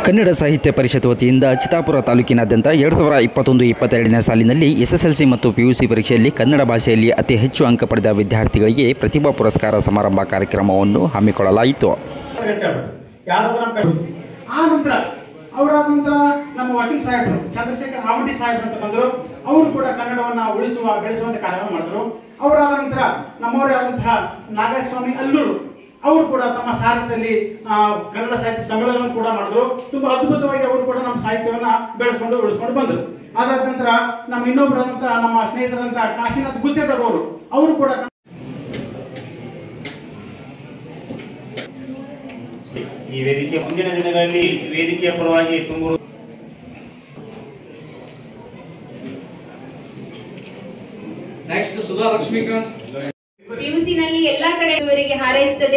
ಕನ್ನಡ ಸಾಹಿತ್ಯ ಪರಿಷತ್ ವತಿಯಿಂದ ಚಿತ್ತಾಪುರ ತಾಲೂಕಿನಾದ್ಯಂತ ಎರಡು ಸಾವಿರ ಇಪ್ಪತ್ತೊಂದು ಇಪ್ಪತ್ತೆರಡನೇ ಸಾಲಿನಲ್ಲಿ ಎಸ್ಎಸ್ಎಲ್ಸಿ ಮತ್ತು ಪಿಯುಸಿ ಪರೀಕ್ಷೆಯಲ್ಲಿ ಕನ್ನಡ ಭಾಷೆಯಲ್ಲಿ ಅತಿ ಹೆಚ್ಚು ಅಂಕ ಪಡೆದ ವಿದ್ಯಾರ್ಥಿಗಳಿಗೆ ಪ್ರತಿಭಾ ಪುರಸ್ಕಾರ ಸಮಾರಂಭ ಕಾರ್ಯಕ್ರಮವನ್ನು ಹಮ್ಮಿಕೊಳ್ಳಲಾಯಿತು ಯಾರಾದ್ರೂ ನಮ್ಮ ಕಡೆ- ಆ ನಂತರ ಅವರಾದ ನಂತರ ನಮ್ಮ ವಕೀಲ್ ಸಾಹೇಬರು ಚಂದ್ರಶೇಖರ್ ಆಮಟಿ ಸಾಹೇಬ್ರು ಅಂತ ಬಂದರು ಅವರು ಕೂಡ ಕನ್ನಡವನ್ನ ಉಳಿಸುವ ಬೆಳೆಸುವಂತ ಕಾರ್ಯವನ್ನು ಮಾಡಿದ್ರು ಅವರಾದ ನಂತರ ನಮ್ಮವರೇ ಆದಂತಹ ನಾಗಸ್ವಾಮಿ ಅಲ್ಲೂರು ಅವರು ಕೂಡ ತಮ್ಮ ಸಾಹಿತ್ಯದಲ್ಲಿ ಆ, ಕನ್ನಡ ಸಾಹಿತ್ಯ ಸಮ್ಮೇಳನ ಕೂಡ ಮಾಡಿದ್ರು ತುಂಬಾ ಅದ್ಭುತವಾಗಿ ಅವರು ಕೂಡ ನಮ್ಮ ಸಾಹಿತ್ಯವನ್ನ ಬೆಳೆಸ್ಕೊಂಡು ಉಳಿಸ್ಕೊಂಡು ಬಂದರು ಅದಾದ ನಂತರ ನಮ್ಮ ಇನ್ನೊಬ್ಬರಂತ ನಮ್ಮ ಸ್ನೇಹಿತರಂತ ಕಾಶಿನಾಥ್ ಗುತ್ತೇದಾರ್ ಅವರು ಅವರು ಕೂಡ ಈ ವೇದಿಕೆ ಮುಂದಿನ ದಿನಗಳಲ್ಲಿ ವೇದಿಕೆಯ ಪರವಾಗಿ ತುಂಬು ನೆಕ್ಸ್ಟ್ ಸುಧಾ ಲಕ್ಷ್ಮೀಕಾಂತ್ ಪಿಯುಸಿನಲ್ಲಿ ಎಲ್ಲಾ ಕಡೆ ಇವರಿಗೆ ಹಾರೈಸುತ್ತದೆ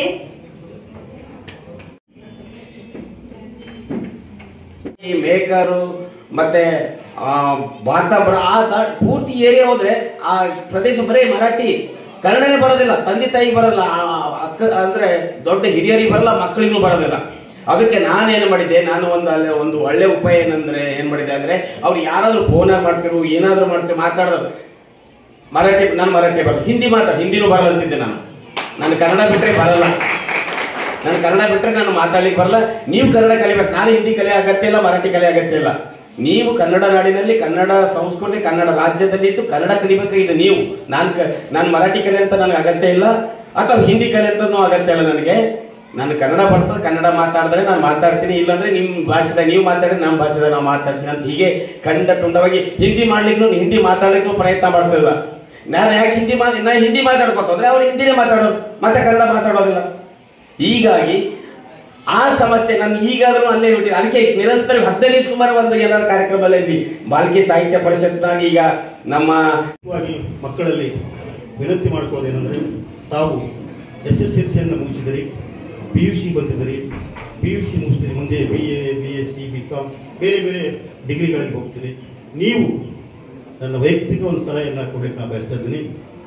ಈ ಮೇಕರು ಮತ್ತೆ ಆ, ಭಾರತ ಬರ ಆ ದ- ಪೂರ್ತಿ ಏರಿಯಾ ಹೋದ್ರೆ ಆ ಪ್ರದೇಶ ಬರೀ ಮರಾಠಿ ಕನ್ನಡನೇ ಬರೋದಿಲ್ಲ ತಂದೆ ತಾಯಿ ಬರಲ್ಲ ಆ, ಅಕ್ಕ ಅಂದ್ರೆ ದೊಡ್ಡ ಹಿರಿಯರಿಗೆ ಬರಲ್ಲ ಮಕ್ಕಳಿಗೂ ಬರೋದಿಲ್ಲ ಅದಕ್ಕೆ ನಾನೇನು ಮಾಡಿದ್ದೆ ನಾನು ಒಂದು ಅಲ್ಲೇ ಒಂದು ಒಳ್ಳೆ ಉಪಾಯ ಏನಂದ್ರೆ ಏನ್ ಮಾಡಿದ್ದೆ ಅಂದ್ರೆ ಅವ್ರು ಯಾರಾದ್ರೂ ಫೋನ್ ಮಾಡ್ತಿರು ಏನಾದ್ರೂ ಮಾಡ್ತಿರು ಮಾತಾಡೋದು ಮರಾಠಿ ನಾನು ಮರಾಠಿ ಬರಲ್ಲ ಹಿಂದಿ ಮಾತಾಡ ಹಿಂದಿನೂ ಬರಲ್ಲ ಅಂತಿದ್ದೆ ನಾನು ನಾನು ಕನ್ನಡ ಬಿಟ್ರೆ ಬರಲ್ಲ ನಾನು ಕನ್ನಡ ಬಿಟ್ರೆ ನಾನು ಮಾತಾಡ್ಲಿಕ್ಕೆ ಬರಲ್ಲ ನೀವು ಕನ್ನಡ ಕಲಿಬೇಕು ನಾನು ಹಿಂದಿ ಕಲಿಯ ಅಗತ್ಯ ಇಲ್ಲ ಮರಾಠಿ ಕಲಿಯ ಅಗತ್ಯ ಇಲ್ಲ ನೀವು ಕನ್ನಡ ನಾಡಿನಲ್ಲಿ ಕನ್ನಡ ಸಂಸ್ಕೃತಿ ಕನ್ನಡ ರಾಜ್ಯದಲ್ಲಿ ಇದ್ದು ಕನ್ನಡ ಕಲಿಬೇಕಾಗಿದೆ ನೀವು ನಾನು ನಾನು ಮರಾಠಿ ಕಲಿ ಅಂತ ನನಗೆ ಅಗತ್ಯ ಇಲ್ಲ ಅಥವಾ ಹಿಂದಿ ಕಲಿ ಅಂತನೂ ಅಗತ್ಯ ಇಲ್ಲ ನನಗೆ ನಾನು ಕನ್ನಡ ಬರ್ತದೆ ಕನ್ನಡ ಮಾತಾಡಿದ್ರೆ ನಾನು ಮಾತಾಡ್ತೀನಿ ಇಲ್ಲಾಂದ್ರೆ ನಿಮ್ ಭಾಷೆದಾಗ ನೀವು ಮಾತಾಡಿ ನಮ್ಮ ಭಾಷೆದಾಗ ನಾವು ಮಾತಾಡ್ತೀನಿ ಅಂತ ಹೀಗೆ ಖಂಡ ತುಂಡವಾಗಿ ಹಿಂದಿ ಮಾಡ್ಲಿಕ್ಕೂ ಹಿಂದಿ ಮಾತಾಡ್ಲಿಕ್ಕೂ ಪ್ರಯತ್ನ ಮಾಡ್ತಿಲ್ಲ ನಾನು ಯಾಕೆ ಹಿಂದಿ ಮಾ ನಾನು ಹಿಂದಿ ಮಾತಾಡ್ಕೊತ ಅಂದ್ರೆ ಅವ್ರು ಹಿಂದಿನೇ ಮಾತಾಡೋರು ಮತ್ತೆ ಕನ್ನಡ ಮಾತಾಡೋದಿಲ್ಲ ಹೀಗಾಗಿ ಆ ಸಮಸ್ಯೆ ನಾನು ಈಗಾದ್ರೂ ಅಲ್ಲೇ ಬಿಟ್ಟಿದ್ದೆ ಅದಕ್ಕೆ ನಿರಂತರ ಹದಿನೈದು ಸುಮಾರು ಒಂದು ಎಲ್ಲರ ಕಾರ್ಯಕ್ರಮದಲ್ಲಿ ಇದ್ವಿ ಬಾಲ್ಕಿ ಸಾಹಿತ್ಯ ಪರಿಷತ್ನಾಗ ಈಗ ನಮ್ಮ ಮುಖ್ಯವಾಗಿ ಮಕ್ಕಳಲ್ಲಿ ವಿನಂತಿ ಮಾಡ್ಕೊಳ್ಳೋದೇನೆಂದರೆ ತಾವು ಎಸ್ ಎಸ್ ಎಲ್ ಸಿಯನ್ನು ಮುಗಿಸಿದಿರಿ ಪಿ ಯು ಸಿ ಬಂದಿದ್ದೀರಿ ಪಿ ಯು ಸಿ ಮುಗಿಸಿದಿರಿ ಮುಂದೆ B A B S C B com ಬೇರೆ ಬೇರೆ ಡಿಗ್ರಿಗಳಿಗೆ ಹೋಗ್ತೀರಿ ನೀವು ನನ್ನ ವೈಯಕ್ತಿಕ ಒಂದು ಸಲಹೆಯನ್ನು ಕೊಡಲಿಕ್ಕೆ ನಾನು ಬಯಸ್ತಾ ಇದ್ದೀನಿ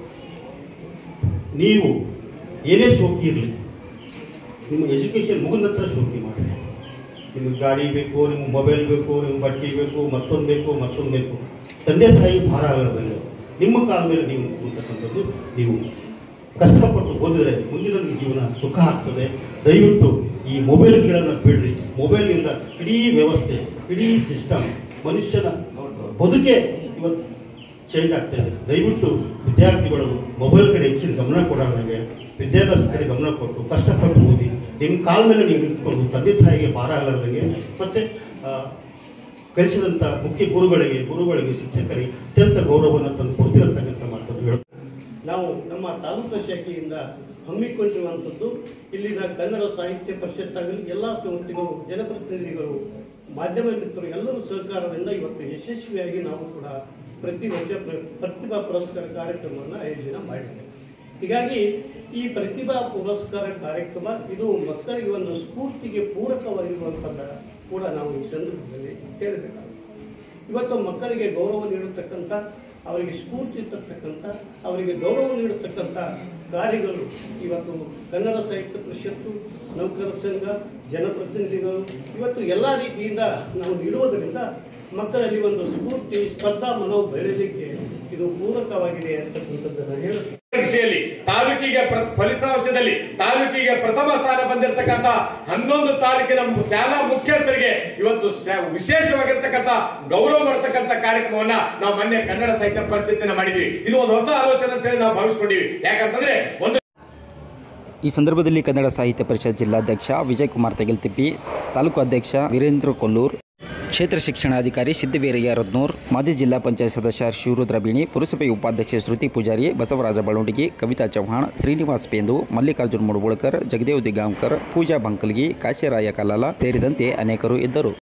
ನೀವು ಏನೇ ಶೋಕಿ ಇರಲಿ ನಿಮ್ಮ ಎಜುಕೇಷನ್ ಮುಗಿದ ನಂತರ ಶೋಕಿ ಮಾಡಿ ನಿಮಗೆ ಗಾಡಿ ಬೇಕು ನಿಮ್ಗೆ ಮೊಬೈಲ್ ಬೇಕು ನಿಮ್ಗೆ ಬಟ್ಟೆ ಬೇಕು ಮತ್ತೊಂದು ಬೇಕು ಮತ್ತೊಂದು ಬೇಕು ತಂದೆ ತಾಯಿ ಭಾರ ಆಗಿರೋದಿಲ್ಲ ನಿಮ್ಮ ಕಾಲ ಮೇಲೆ ನೀವು ನಿಂತಕ್ಕಂಥದ್ದು ನೀವು ಕಷ್ಟಪಟ್ಟು ಓದಿದರೆ ಮುಂದಿನ ನಿಮ್ಮ ಜೀವನ ಸುಖ ಆಗ್ತದೆ ದಯವಿಟ್ಟು ಈ ಮೊಬೈಲ್ಗಳನ್ನು ಬಿಡ್ರಿ ಮೊಬೈಲ್ನಿಂದ ಇಡೀ ವ್ಯವಸ್ಥೆ ಇಡೀ ಸಿಸ್ಟಮ್ ಮನುಷ್ಯನ ಬದುಕೆ ಇವತ್ತು ಚೇಂಜ್ ಆಗ್ತಾ ಇದೆ ದಯವಿಟ್ಟು ವಿದ್ಯಾರ್ಥಿಗಳು ಮೊಬೈಲ್ ಕಡೆ ಹೆಚ್ಚಿನ ಗಮನ ಕೊಡೋಂಗೆ ವಿದ್ಯಾಭ್ಯಾಸ ಕಡೆ ಗಮನ ಕೊಟ್ಟು ಕಷ್ಟಪಟ್ಟು ಓದಿ ನಿಮ್ಮ ಕಾಲ ಮೇಲೆ ನೀವು ನಿಂತ್ಕೊಂಡು ತಂದೆ ತಾಯಿಗೆ ಭಾರ ಆಗಲಾರ್ದಂಗೆ ಮತ್ತೆ ಆ, ಕಲಿಸಿದಂಥ ಮುಖ್ಯ ಗುರುಗಳಿಗೆ ಗುರುಗಳಿಗೆ ಶಿಕ್ಷಕರಿಗೆ ಅತ್ಯಂತ ಗೌರವವನ್ನು ತಂದು ಕೊಡ್ತಿರತಕ್ಕಂಥ ಮಾತನ್ನು ಹೇಳ ನಾವು ನಮ್ಮ ತಾಲೂಕು ಶಾಖೆಯಿಂದ ಹಮ್ಮಿಕೊಂಡಿರುವಂಥದ್ದು ಇಲ್ಲಿನ ಕನ್ನಡ ಸಾಹಿತ್ಯ ಪರಿಷತ್ತಾಗಲಿ ಎಲ್ಲ ಸಂಸ್ಥೆಗಳು ಜನಪ್ರತಿನಿಧಿಗಳು ಮಾಧ್ಯಮ ಮಿತ್ರರು ಎಲ್ಲರ ಸಹಕಾರದಿಂದ ಇವತ್ತು ಯಶಸ್ವಿಯಾಗಿ ನಾವು ಕೂಡ ಪ್ರತಿ ವರ್ಷ ಪ್ರ- ಪ್ರತಿಭಾ ಪುರಸ್ಕಾರ ಕಾರ್ಯಕ್ರಮವನ್ನು ಆಯೋಜನೆ ಮಾಡಿದ್ದೇವೆ ಹೀಗಾಗಿ ಈ ಪ್ರತಿಭಾ ಪುರಸ್ಕಾರ ಕಾರ್ಯಕ್ರಮ ಇದು ಮಕ್ಕಳಿಗೆ ಒಂದು ಸ್ಫೂರ್ತಿಗೆ ಪೂರಕವಾಗಿರುವಂಥದ್ದು ಕೂಡ ನಾವು ಈ ಸಂದರ್ಭದಲ್ಲಿ ಹೇಳಬೇಕಾಗುತ್ತೆ ಇವತ್ತು ಮಕ್ಕಳಿಗೆ ಗೌರವ ನೀಡತಕ್ಕಂಥ ಅವರಿಗೆ ಸ್ಫೂರ್ತಿ ತರ್ತಕ್ಕಂಥ ಅವರಿಗೆ ಗೌರವ ನೀಡತಕ್ಕಂಥ ಕಾರ್ಯಗಳು ಇವತ್ತು ಕನ್ನಡ ಸಾಹಿತ್ಯ ಪರಿಷತ್ತು ನೌಕರ ಸಂಘ ಜನಪ್ರತಿನಿಧಿಗಳು ಇವತ್ತು ಎಲ್ಲ ರೀತಿಯಿಂದ ನಾವು ನೀಡುವುದರಿಂದ ಮಕ್ಕಳಲ್ಲಿ ಒಂದು ಸ್ಫೂರ್ತಿ ಸ್ಪರ್ಧಾ ಮನೋ ಬೆಳೆಯಲಿಕ್ಕೆ ಇದು ಪೂರಕವಾಗಿದೆ ಅಂತಕ್ಕಂಥದ್ದನ್ನು ಹೇಳುತ್ತೆ ಪರೀಕ್ಷೆಯಲ್ಲಿ ತಾಲೂಕಿಗೆ ಪ್ರ- ಫಲಿತಾಂಶದಲ್ಲಿ ತಾಲೂಕಿಗೆ ಪ್ರಥಮ ಸ್ಥಾನ ಬಂದಿರತಕ್ಕಂತ ಹನ್ನೊಂದು ತಾಲೂಕಿನ ಮು- ಶಾಲಾ ಮುಖ್ಯಸ್ಥರಿಗೆ ಇವತ್ತು ಶ- ವಿಶೇಷವಾಗಿರ್ತಕ್ಕಂಥ ಗೌರವ ಮಾಡತಕ್ಕಂಥ ಕಾರ್ಯಕ್ರಮವನ್ನ ನಾವು ಮೊನ್ನೆ ಕನ್ನಡ ಸಾಹಿತ್ಯ ಪರಿಷತ್ತಿನ ಮಾಡಿದ್ವಿ ಇದು ಒಂದು ಹೊಸ ಆಲೋಚನೆ ಅಂತ ಹೇಳಿ ನಾವು ಭಾವಿಸ್ಕೊಂಡಿವಿ ಯಾಕಂತಂದ್ರೆ ಒಂದು ಈ ಸಂದರ್ಭದಲ್ಲಿ ಕನ್ನಡ ಸಾಹಿತ್ಯ ಪರಿಷತ್ ಜಿಲ್ಲಾಧ್ಯಕ್ಷ ವಿಜಯಕುಮಾರ್ ತೆಗೆಲ್ತಿಪ್ಪಿ ತಾಲೂಕು ಅಧ್ಯಕ್ಷ ವೀರೇಂದ್ರ ಕೊಲ್ಲೂರ್ ಕ್ಷೇತ್ರ ಶಿಕ್ಷಣಾಧಿಕಾರಿ ಸಿದ್ದವೀರಯ್ಯ ರತ್ನೂರ್ ಮಾಜಿ ಜಿಲ್ಲಾ ಪಂಚಾಯತ್ ಸದಸ್ಯ ಶಿವರುದ್ರ ಬೀಣಿ ಪುರಸಭೆ ಉಪಾಧ್ಯಕ್ಷೆ ಶ್ರುತಿ ಪೂಜಾರಿ ಬಸವರಾಜ ಬಳುಂಡಿಗಿ ಕವಿತಾ ಚೌಹಾಣ್ ಶ್ರೀನಿವಾಸ್ ಪೇಂದು ಮಲ್ಲಿಕಾರ್ಜುನ್ ಮುಡುಗುಳಕರ್ ಜಗದೇವ್ ದಿಗಾಂಕರ್ ಪೂಜಾ ಬಂಕಲ್ಗಿ ಕಾಶಿರಾಯ ಕಲಾಲ ಸೇರಿದಂತೆ ಅನೇಕರು ಇದ್ದರು